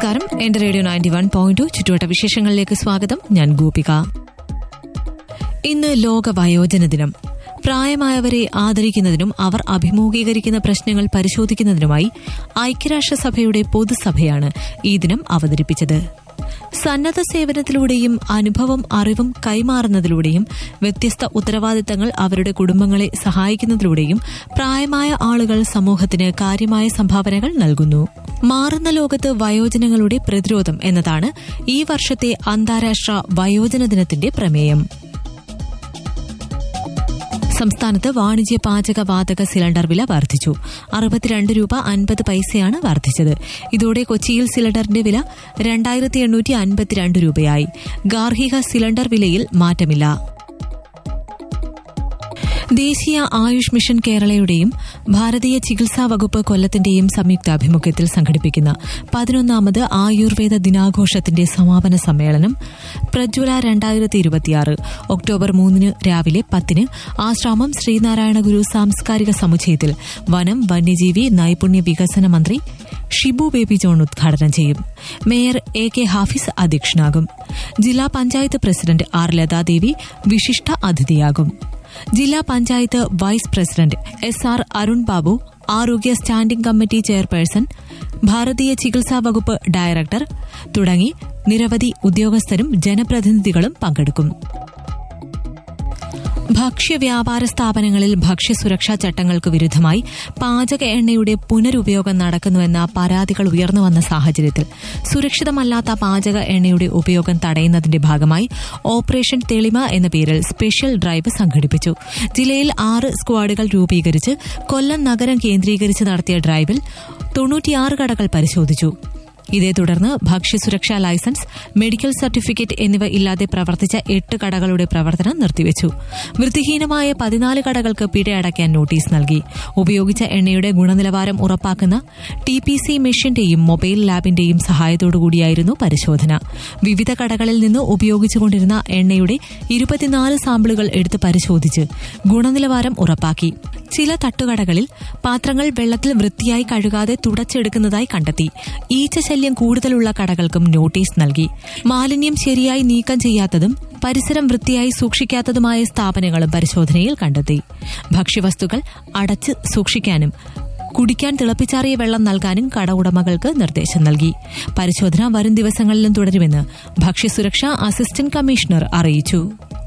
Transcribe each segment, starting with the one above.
നമസ്കാരം എന്റെ radio ninety one point two ചുറ്റുവട്ട വിശേഷങ്ങളിലേക്ക് സ്വാഗതം ഞാൻ ഗോപിക ഇന്ന് ലോക വയോജന ദിനം പ്രായമായവരെ ആദരിക്കുന്നതിനും അവർ അഭിമുഖീകരിക്കുന്ന പ്രശ്നങ്ങൾ പരിശോധിക്കുന്നതിനുമായി ഐക്യരാഷ്ട്രസഭയുടെ പൊതുസഭയാണ് ഈ ദിനം അവതരിപ്പിച്ചത് സന്നദ്ധ സേവനത്തിലൂടെയും അനുഭവം അറിവും കൈമാറുന്നതിലൂടെയും വ്യത്യസ്ത ഉത്തരവാദിത്തങ്ങൾ അവരുടെ കുടുംബങ്ങളെ സഹായിക്കുന്നതിലൂടെയും പ്രായമായ ആളുകൾ സമൂഹത്തിന് കാര്യമായ സംഭാവനകൾ നൽകുന്നു മാറുന്ന ലോകത്ത് വയോജനങ്ങളുടെ പ്രതിരോധം എന്നതാണ് ഈ വർഷത്തെ അന്താരാഷ്ട്ര വയോജന ദിനത്തിന്റെ പ്രമേയം സംസ്ഥാനത്ത് വാണിജ്യ പാചക വാതക സിലിണ്ടർ വില വർദ്ധിച്ചു അറുപത്തിരണ്ട് രൂപ അൻപത് പൈസയാണ് വർദ്ധിച്ചത് ഇതോടെ കൊച്ചിയിൽ സിലിണ്ടറിന്റെ വില രണ്ടായിരത്തി എണ്ണൂറ്റി അൻപത്തിരണ്ട് രൂപയായി ഗാർഹിക സിലിണ്ടർ വിലയിൽ മാറ്റമില്ല ദേശീയ ആയുഷ് മിഷൻ കേരളയുടെയും ഭാരതീയ ചികിത്സാ വകുപ്പ് കൊല്ലത്തിന്റെയും സംയുക്താഭിമുഖ്യത്തിൽ സംഘടിപ്പിക്കുന്ന പതിനൊന്നാമത് ആയുർവേദ ദിനാഘോഷത്തിന്റെ സമാപന സമ്മേളനം പ്രജ്വല രണ്ടായിരത്തി ഇരുപത്തിയാറ് ഒക്ടോബർ മൂന്നിന് രാവിലെ പത്തിന് ആശ്രാമം ശ്രീനാരായണ ഗുരു സാംസ്കാരിക സമുച്ചയത്തിൽ വനം വന്യജീവി നൈപുണ്യ വികസന മന്ത്രി ഷിബു ബേബി ജോൺ ഉദ്ഘാടനം ചെയ്യും മേയർ എ കെ ഹാഫിസ് അധ്യക്ഷനാകും ജില്ലാ പഞ്ചായത്ത് പ്രസിഡന്റ് ആർ ലതാദേവി വിശിഷ്ട അതിഥിയാകും ജില്ലാ panchayat vice president S R Arun Babu ആരോഗ്യ സ്റ്റാൻഡിംഗ് കമ്മിറ്റി ചെയർപേഴ്സൺ ഭാരതീയ ചികിത്സാ വകുപ്പ് ഡയറക്ടർ തുടങ്ങി നിരവധി ഉദ്യോഗസ്ഥരും ജനപ്രതിനിധികളും പങ്കെടുക്കും ഭക്ഷ്യ വ്യാപാര സ്ഥാപനങ്ങളിൽ ഭക്ഷ്യസുരക്ഷാ ചട്ടങ്ങൾക്ക് വിരുദ്ധമായി പാചക എണ്ണയുടെ പുനരുപയോഗം നടക്കുന്നുവെന്ന പരാതികൾ ഉയർന്നുവന്ന സാഹചര്യത്തിൽ സുരക്ഷിതമല്ലാത്ത പാചക എണ്ണയുടെ ഉപയോഗം തടയുന്നതിന്റെ ഭാഗമായി ഓപ്പറേഷൻ തെളിമ എന്ന പേരിൽ സ്പെഷ്യൽ ഡ്രൈവ് സംഘടിപ്പിച്ചു ജില്ലയിൽ ആറ് സ്ക്വാഡുകൾ രൂപീകരിച്ച് കൊല്ലം നഗരം കേന്ദ്രീകരിച്ച് നടത്തിയ ഡ്രൈവിൽ തൊണ്ണൂറ്റിയാറ് കടകൾ പരിശോധിച്ചു ഇതേ തുടർന്ന് ഭക്ഷ്യസുരക്ഷാ ലൈസൻസ് മെഡിക്കൽ സർട്ടിഫിക്കറ്റ് എന്നിവ ഇല്ലാതെ പ്രവർത്തിച്ച എട്ട് കടകളുടെ പ്രവർത്തനം നിർത്തിവച്ചു വൃത്തിഹീനമായ പതിനാല് കടകൾക്ക് പിഴ അടയ്ക്കാൻ നോട്ടീസ് നൽകി ഉപയോഗിച്ച എണ്ണയുടെ ഗുണനിലവാരം ഉറപ്പാക്കുന്ന ടി പി സി മെഷീന്റെയും മൊബൈൽ ലാബിന്റെയും സഹായത്തോടുകൂടിയായിരുന്നു പരിശോധന വിവിധ കടകളിൽ നിന്ന് ഉപയോഗിച്ചുകൊണ്ടിരുന്ന എണ്ണയുടെ ഇരുപത്തിനാല് സാമ്പിളുകൾ എടുത്ത് പരിശോധിച്ച് ഗുണനിലവാരം ഉറപ്പാക്കി ചില തട്ടുകടകളിൽ പാത്രങ്ങൾ വെള്ളത്തിൽ വൃത്തിയായി കഴുകാതെ തുടച്ചെടുക്കുന്നതായി കണ്ടെത്തി ഈച്ച ശല്യം കൂടുതലുള്ള കടകൾക്കും നോട്ടീസ് നൽകി മാലിന്യം ശരിയായി നീക്കം ചെയ്യാത്തതും പരിസരം വൃത്തിയായി സൂക്ഷിക്കാത്തതുമായ സ്ഥാപനങ്ങളും പരിശോധനയിൽ കണ്ടെത്തി ഭക്ഷ്യവസ്തുക്കൾ അടച്ച് സൂക്ഷിക്കാനും കുടിക്കാൻ തിളപ്പിച്ചാറിയ വെള്ളം നൽകാനും കട ഉടമകൾക്ക് നിർദ്ദേശം നൽകി പരിശോധന വരും ദിവസങ്ങളിലും തുടരുമെന്ന് ഭക്ഷ്യസുരക്ഷാ അസിസ്റ്റന്റ് കമ്മീഷണർ അറിയിച്ചു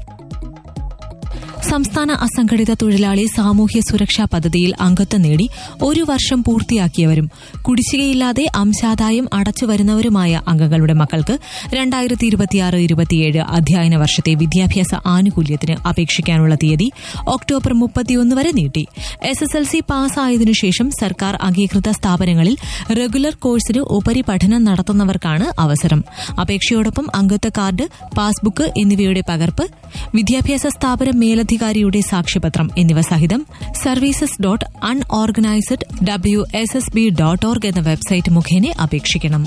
സംസ്ഥാന അസംഘടിത തൊഴിലാളി സാമൂഹ്യ സുരക്ഷാ പദ്ധതിയിൽ അംഗത്വം നേടി ഒരു വർഷം പൂർത്തിയാക്കിയവരും കുടിശ്ശികയില്ലാതെ അംശാദായം അടച്ചുവരുന്നവരുമായ അംഗങ്ങളുടെ മക്കൾക്ക് രണ്ടായിരത്തി ഇരുപത്തിയാറ് ഇരുപത്തിയേഴ് അധ്യയന വർഷത്തെ വിദ്യാഭ്യാസ ആനുകൂല്യത്തിന് അപേക്ഷിക്കാനുള്ള തീയതി ഒക്ടോബർ മുപ്പത്തിയൊന്ന് വരെ നീട്ടി എസ് എസ് എൽ സി പാസ്സായതിനു ശേഷം സർക്കാർ അംഗീകൃത സ്ഥാപനങ്ങളിൽ റെഗുലർ കോഴ്സിന് ഉപരിപഠനം നടത്തുന്നവർക്കാണ് അവസരം അപേക്ഷയോടൊപ്പം അംഗത്വ കാർഡ് പാസ്ബുക്ക് എന്നിവയുടെ പകർപ്പ് വിദ്യാഭ്യാസ സ്ഥാപനം മേലധികാരിയുടെ സാക്ഷ്യപത്രം എന്നിവ സഹിതം services dot unorganised W S S B dot org എന്ന വെബ്സൈറ്റ് മുഖേന അപേക്ഷിക്കണം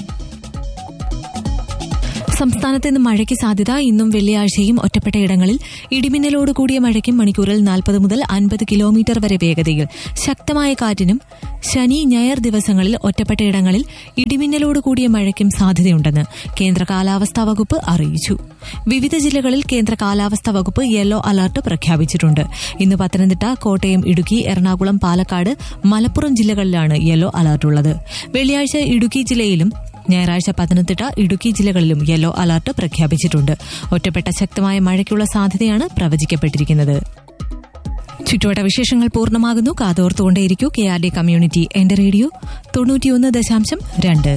സംസ്ഥാനത്ത് ഇന്ന് മഴയ്ക്ക് സാധ്യത ഇന്നും വെള്ളിയാഴ്ചയും ഒറ്റപ്പെട്ട ഇടങ്ങളിൽ ഇടിമിന്നലോട് കൂടിയ മഴയ്ക്കും മണിക്കൂറിൽ നാൽപ്പത് മുതൽ അൻപത് കിലോമീറ്റർ വരെ വേഗതയിൽ ശക്തമായ കാറ്റിനും ശനി ഞായർ ദിവസങ്ങളിൽ ഒറ്റപ്പെട്ട ഇടങ്ങളിൽ ഇടിമിന്നലോട് കൂടിയ മഴയ്ക്കും സാധ്യതയുണ്ടെന്ന് കേന്ദ്ര കാലാവസ്ഥാ വകുപ്പ് അറിയിച്ചു വിവിധ ജില്ലകളിൽ കേന്ദ്ര കാലാവസ്ഥാ വകുപ്പ് യെല്ലോ അലർട്ട് പ്രഖ്യാപിച്ചിട്ടുണ്ട് ഇന്ന് പത്തനംതിട്ട കോട്ടയം ഇടുക്കി എറണാകുളം പാലക്കാട് മലപ്പുറം ജില്ലകളിലാണ് യെല്ലോ അലർട്ടുള്ളത് വെള്ളിയാഴ്ച ഇടുക്കി ജില്ലയിലും ഞായറാഴ്ച പത്തനംതിട്ട ഇടുക്കി ജില്ലകളിലും യെല്ലോ അലർട്ട് പ്രഖ്യാപിച്ചിട്ടുണ്ട് ഒറ്റപ്പെട്ട ശക്തമായ മഴയ്ക്കുള്ള സാധ്യതയാണ് പ്രവചിക്കപ്പെട്ടിരിക്കുന്നത് ചുറ്റുവട്ട വിശേഷങ്ങൾ പൂർണ്ണമാകുന്നു കാതോർത്തുകൊണ്ടേയിരിക്കൂ കെ ആർ ഡി കമ്മ്യൂണിറ്റി എന്റെ റേഡിയോ തൊണ്ണൂറ്റിയൊന്ന് ദശാംശം രണ്ട്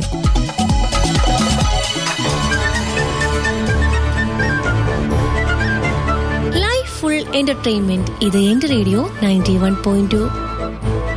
ലൈഫ് ഫുൾ എന്റർടൈൻമെന്റ് ഇത് എന്റെ radio ninety one point to